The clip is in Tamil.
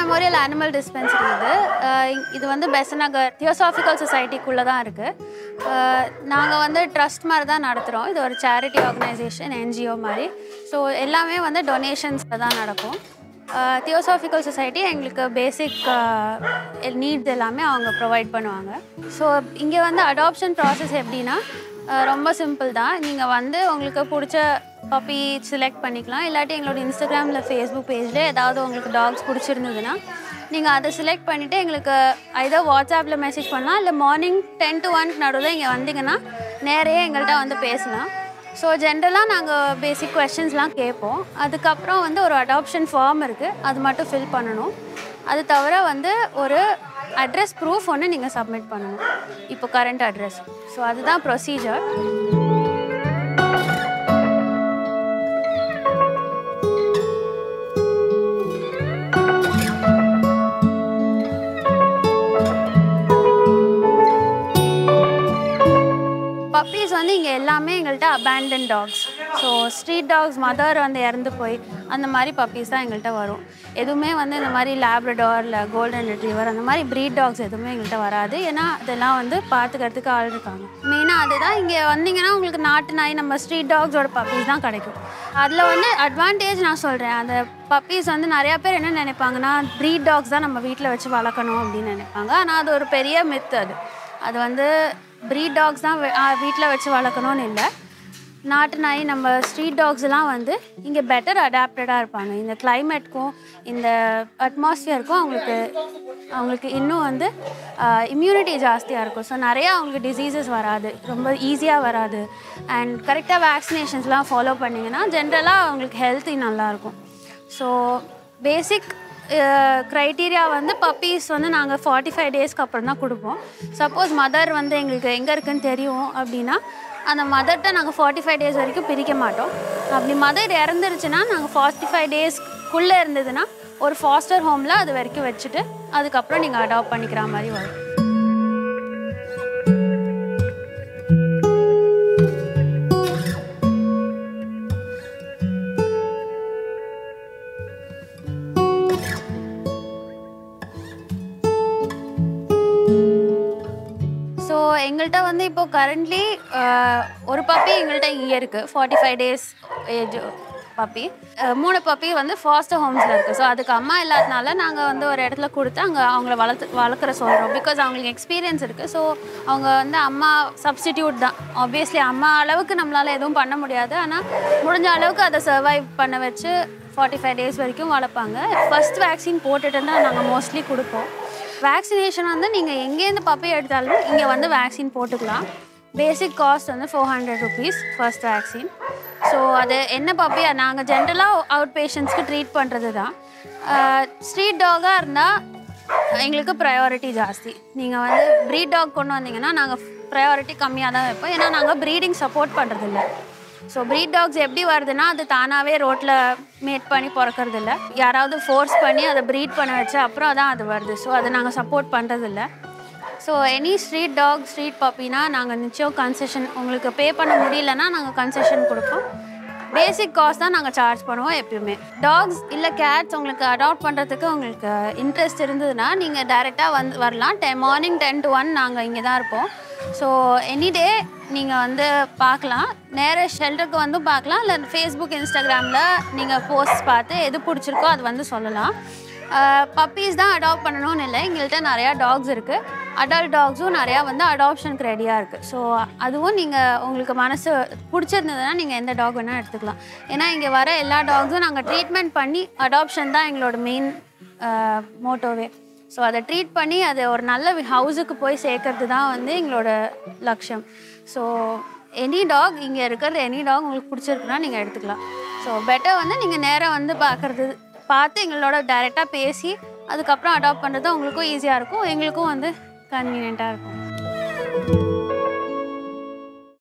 மெமோரியல் அனிமல் டிஸ்பென்சரி இது அஹ் இ- இது வந்து பெசநகர் தியோசாஃபிக்கல் சொசைட்டிக்குள்ளே தான் இருக்குது நாங்கள் வந்து ட்ரஸ்ட் மாதிரி தான் நடத்துகிறோம் இது ஒரு சேரிட்டி ஆர்கனைசேஷன் என்ஜிஓ மாதிரி ஸோ எல்லாமே வந்து டொனேஷன்ஸில் தான் நடக்கும் தியோசாஃபிக்கல் சொசைட்டி எங்களுக்கு பேசிக் நீட்ஸ் எல்லாமே அவங்க ப்ரொவைட் பண்ணுவாங்க ஸோ இங்கே வந்து அடாப்ஷன் ப்ராசஸ் எப்படின்னா அஹ் ரொம்ப சிம்பிள் தான் நீங்கள் வந்து உங்களுக்கு பிடிச்ச பப்பி செலக்ட் பண்ணிக்கலாம் இல்லாட்டி எங்களோட இன்ஸ்டாகிராமில் ஃபேஸ்புக் பேஜில் ஏதாவது உங்களுக்கு டாக்ஸ் பிடிச்சிருந்ததுன்னா நீங்கள் அதை செலக்ட் பண்ணிவிட்டு எங்களுக்கு either வாட்ஸ்அப்பில் மெசேஜ் பண்ணலாம் இல்லை மார்னிங் டென் டு ஒன் நடுவில் இங்கே வந்தீங்கன்னா நேரையே எங்கள்கிட்ட வந்து பேசலாம் ஸோ ஜென்ரலாக நாங்கள் பேசிக் கொஷின்ஸ்லாம் கேட்போம் அதுக்கப்புறம் வந்து ஒரு அடாப்ஷன் ஃபார்ம் இருக்குது அது மட்டும் ஃபில் பண்ணணும் அது தவிர வந்து ஒரு அட்ரஸ் ப்ரூஃப் ஒன்று நீங்கள் சப்மிட் பண்ணணும் இப்போ கரண்ட் அட்ரஸ் ஸோ அதுதான் ப்ரொசீஜர் பப்பீஸ் வந்து இங்கே எல்லாமே எங்கள்கிட்ட abandon dogs so street dogs mother வந்து இறந்து போய் அந்த மாதிரி பப்பீஸ் தான் எங்கள்கிட்ட வரும் எதுவுமே வந்து இந்த மாதிரி லேப்ரடார் இல்லை கோல்டன் ரிட்ரீவர் அந்த மாதிரி ப்ரீட் டாக்ஸ் எதுவுமே எங்கள்கிட்ட வராது ஏன்னா அதெல்லாம் வந்து பார்த்துக்கிறதுக்கு ஆள் இருக்காங்க மெயினாக அதுதான் இங்கே வந்தீங்கன்னா உங்களுக்கு நாட்டு நாய் நம்ம ஸ்ட்ரீட் டாக்ஸோட பப்பீஸ் தான் கிடைக்கும் அதில் வந்து அட்வான்டேஜ் நான் சொல்கிறேன் அந்த பப்பீஸ் வந்து நிறையா பேர் என்ன நினைப்பாங்கன்னா ப்ரீட் டாக்ஸ் தான் நம்ம வீட்டில் வச்சு வளர்க்கணும் அப்படின்னு நினைப்பாங்க ஆனால் அது ஒரு பெரிய மித்து அது அது வந்து ப்ரீட் டாக்ஸ் தான் வீட்டில் வச்சு வளர்க்கணும்னு இல்லை நாட்டு நாய் நம்ம ஸ்ட்ரீட் டாக்ஸ் எல்லாம் வந்து இங்கே பெட்டர் அடாப்டடாக இருப்பாங்க இந்த கிளைமேட்க்கும் இந்த அட்மாஸ்ஃபியருக்கும் அவங்களுக்கு அவங்களுக்கு இன்னும் வந்து இம்யூனிட்டி ஜாஸ்தியாக இருக்கும் ஸோ நிறையா அவங்களுக்கு டிசீசஸ் வராது ரொம்ப ஈஸியாக வராது அண்ட் கரெக்டாக வேக்சினேஷன்ஸ்லாம் ஃபாலோ பண்ணிங்கன்னா ஜென்ரலாக அவங்களுக்கு ஹெல்த்தி நல்லாயிருக்கும் ஸோ பேசிக் க்ரைட்டீரியா வந்து பப்பீஸ் வந்து நாங்கள் ஃபார்ட்டி ஃபைவ் டேஸ்க்கு அப்புறம் தான் கொடுப்போம் சப்போஸ் மதர் வந்து எங்களுக்கு எங்கே இருக்குன்னு தெரியும் அப்படின்னா அந்த மதர்கிட்ட நாங்கள் ஃபார்ட்டி ஃபைவ் டேஸ் வரைக்கும் பிரிக்க மாட்டோம் அப்படி மதர் இறந்துருச்சுன்னா நாங்கள் ஃபார்ட்டி ஃபைவ் டேஸ்க்குள்ளே இருந்ததுன்னா ஒரு ஃபாஸ்டர் ஹோமில் அது வரைக்கும் வச்சுட்டு அதுக்கப்புறம் நீங்கள் அடாப்ட் பண்ணிக்கிற மாதிரி வரும் ஸோ எங்கள்கிட்ட வந்து இப்போ கரண்ட்லி ஒரு பப்பி எங்கள்கிட்ட இங்கே இருக்குது forty five days age puppy மூணு பப்பி வந்து ஃபாஸ்டர் ஹோம்ஸில் இருக்குது ஸோ அதுக்கு அம்மா இல்லாதனால நாங்கள் வந்து ஒரு இடத்துல கொடுத்து அங்கே அவங்கள வளர்த்து வளர்க்குற சொல்கிறோம் பிகாஸ் அவங்களுக்கு எக்ஸ்பீரியன்ஸ் இருக்குது ஸோ அவங்க வந்து அம்மா சப்ஸ்டிடியூட் தான் ஆப்வியஸ்லி அம்மா அளவுக்கு நம்மளால் எதுவும் பண்ண முடியாது ஆனால் முடிஞ்ச அளவுக்கு அதை சர்வைவ் பண்ண வச்சு ஃபார்ட்டி ஃபைவ் டேஸ் வரைக்கும் வளர்ப்பாங்க ஃபர்ஸ்ட் வேக்சின் போட்டுட்டு தான் நாங்கள் மோஸ்ட்லி கொடுப்போம் வேக்சினேஷன் வந்து நீங்கள் எங்கேருந்து பப்பி எடுத்தாலும் இங்கே வந்து வேக்சின் போட்டுக்கலாம் பேசிக் காஸ்ட் வந்து four hundred rupees first vaccine so அது என்ன பப்பி நாங்கள் ஜென்ரலாக அவுட் பேஷண்ட்ஸ்க்கு ட்ரீட் பண்ணுறது தான் ஸ்ட்ரீட் டாகாக இருந்தால் எங்களுக்கு ப்ரையாரிட்டி ஜாஸ்தி நீங்கள் வந்து ப்ரீட் டாக் கொண்டு வந்தீங்கன்னா நாங்கள் ப்ரையாரிட்டி கம்மியாக தான் வைப்போம் ஏன்னா நாங்கள் ப்ரீடிங் சப்போர்ட் பண்ணுறதில்ல ஸோ ப்ரீட் டாக்ஸ் எப்படி வருதுன்னா அது தானாகவே ரோட்டில் மேட் பண்ணி பிறக்கறது இல்ல யாராவது ஃபோர்ஸ் பண்ணி அதை ப்ரீட் பண்ண வச்சு அப்புறம் தான் அது வருது ஸோ அதை நாங்கள் சப்போர்ட் பண்ணுறதில்ல so any street dog street பப்பினா நாங்கள் நிச்சயம் கன்செஷன் உங்களுக்கு பே பண்ண முடியலன்னா நாங்கள் கன்செஷன் கொடுப்போம் பேசிக் காஸ்ட் தான் நாங்கள் சார்ஜ் பண்ணுவோம் எப்பயுமே டாக்ஸ் இல்லை கேட்ஸ் உங்களுக்கு அடாப்ட் பண்ணுறதுக்கு உங்களுக்கு இன்ட்ரெஸ்ட் இருந்ததுன்னா நீங்கள் டைரெக்டாக வந்து வரலாம் டெ மார்னிங் டென் டு ஒன் நாங்கள் இங்கே தான் இருப்போம் ஸோ எனி டே நீங்கள் வந்து பார்க்கலாம் நேர ஷெல்டருக்கு வந்து பார்க்கலாம் இல்லை ஃபேஸ்புக் இன்ஸ்டாகிராமில் நீங்கள் போஸ்ட் பார்த்து எது பிடிச்சிருக்கோ அது வந்து சொல்லலாம் பப்பீஸ் தான் அடாப்ட் பண்ணணும்னு இல்லை எங்கள்கிட்ட நிறையா டாக்ஸ் இருக்குது அடல்ட் டாக்ஸும் நிறையா வந்து அடாப்ஷனுக்கு ரெடியாக இருக்குது ஸோ அதுவும் நீங்கள் உங்களுக்கு மனசு பிடிச்சிருந்ததுன்னா நீங்கள் எந்த டாக் வேணால் எடுத்துக்கலாம் ஏன்னா இங்கே வர எல்லா டாக்ஸும் நாங்கள் ட்ரீட்மெண்ட் பண்ணி அடாப்ஷன் தான் எங்களோட மெயின் மோட்டோவே ஸோ அதை ட்ரீட் பண்ணி அதை ஒரு நல்ல ஹவுஸுக்கு போய் சேர்க்கறது தான் வந்து எங்களோட லட்சியம் ஸோ எனி டாக் இங்கே இருக்கிற எனி டாக் உங்களுக்கு பிடிச்சிருக்குன்னா நீங்கள் எடுத்துக்கலாம் ஸோ பெட்டர் வந்து நீங்கள் நேராக வந்து பார்க்குறது பார்த்து எங்களோட டைரெக்டாக பேசி அதுக்கப்புறம் அடாப்ட் பண்ணுறது உங்களுக்கும் ஈஸியாக இருக்கும் எங்களுக்கும் வந்து கன்வீனியண்ட்டாக இருக்கும்